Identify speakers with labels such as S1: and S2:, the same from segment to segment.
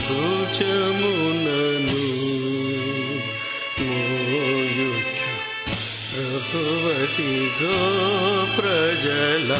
S1: భుజమునను మోయుచు ప్రభువదిగో ప్రజలా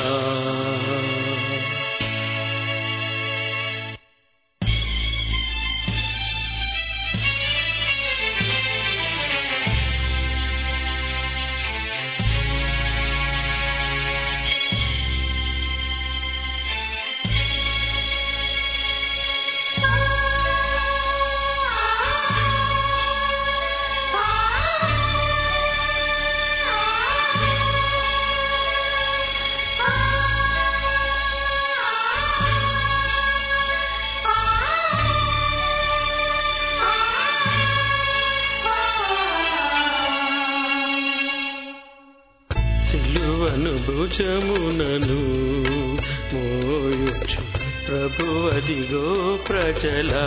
S1: సిలువను భుజమునను మోయుచు ప్రభువదిగో ప్రజలా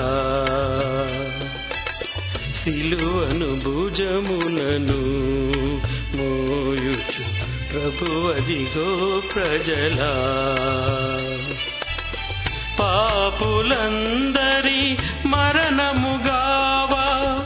S1: సిలువను భుజమునను మోయుచు ప్రభువదిగో ప్రజలా పాపులందరి మరణముగావా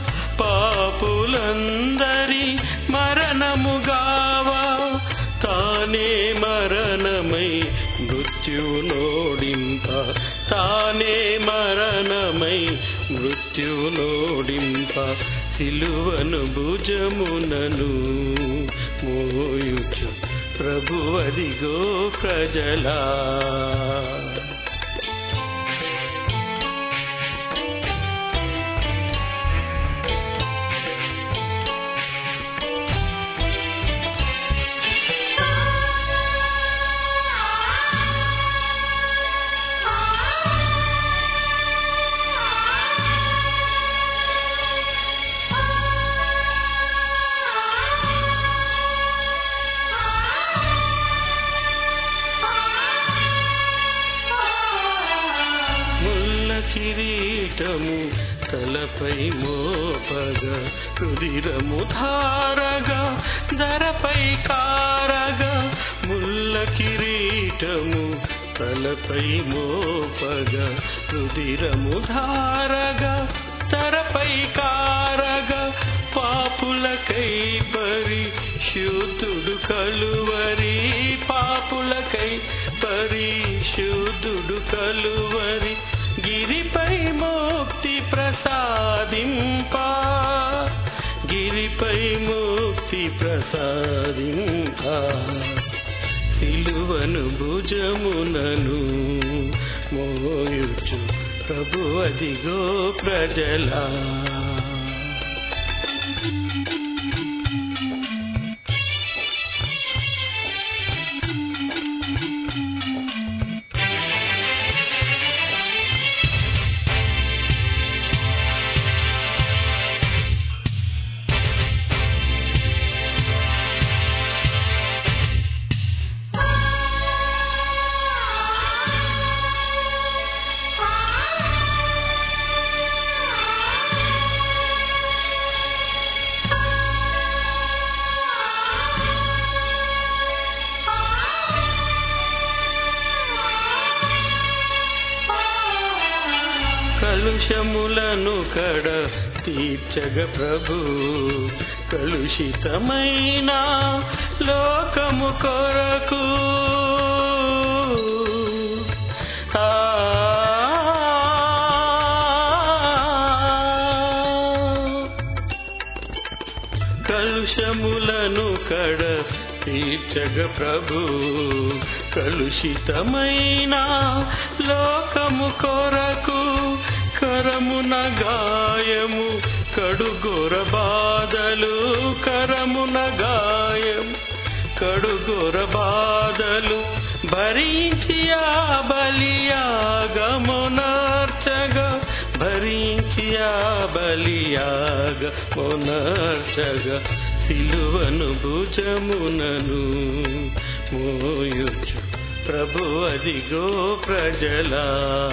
S1: పాపులందరి మరణముగావా తానే మరణమై మృత్యునోడింప తానే మరణమై మృత్యునోడింప సిలువను భుజమునను మోయుచు ప్రభువదిగో ప్రజలా ముల్ల కిరీటము తలపై మోపగా రుదిరము ధారగా ధరపై కారగా ముల్ల కిరీటము తలపై మోపగా రుదిరము ధారగా ధరపై కారగా పాపులకై పరిశుద్ధుడు కలువరి పాపులకై పరిశుద్ధుడు కలువరి గిరిపై ముక్తి ప్రసాదింప గిరిపై ముక్తి ప్రసాదింప సిలువను భుజమునను మోయుచు ప్రభు అదిగో ప్రజలా కలుషములను కడ తీర్చగ ప్రభు కలుషితమైన లోకము కొరకు ఆ కలుషములను కడ తీర్చగ ప్రభు కలుషితమైన లోకము కొరకు కరమున గాయము కడుగొర బాధలు కరమున గాయము కడుగొర బాధలు భరించి ఆ బలియాగమునార్చగా భరించి ఆ బలియాగమునార్చగా సిలువను భుజమునను మోయుచు ప్రభు అదిగో ప్రజలా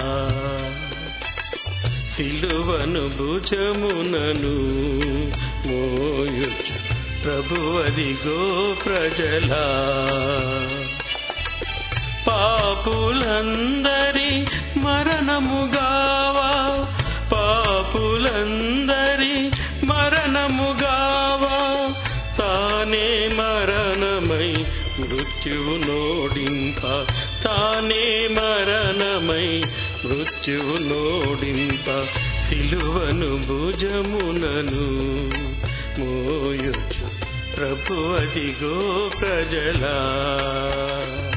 S1: సిలువను భుజమునను మోయుచు ప్రభు అదిగో ప్రజలా పాపులందరి మరణముగావా మృత్యువు నోడింప తానే మరణమై మృత్యువు నోడింప సిలువను భుజమునను మోయుచు ప్రభు అదిగో ప్రజలా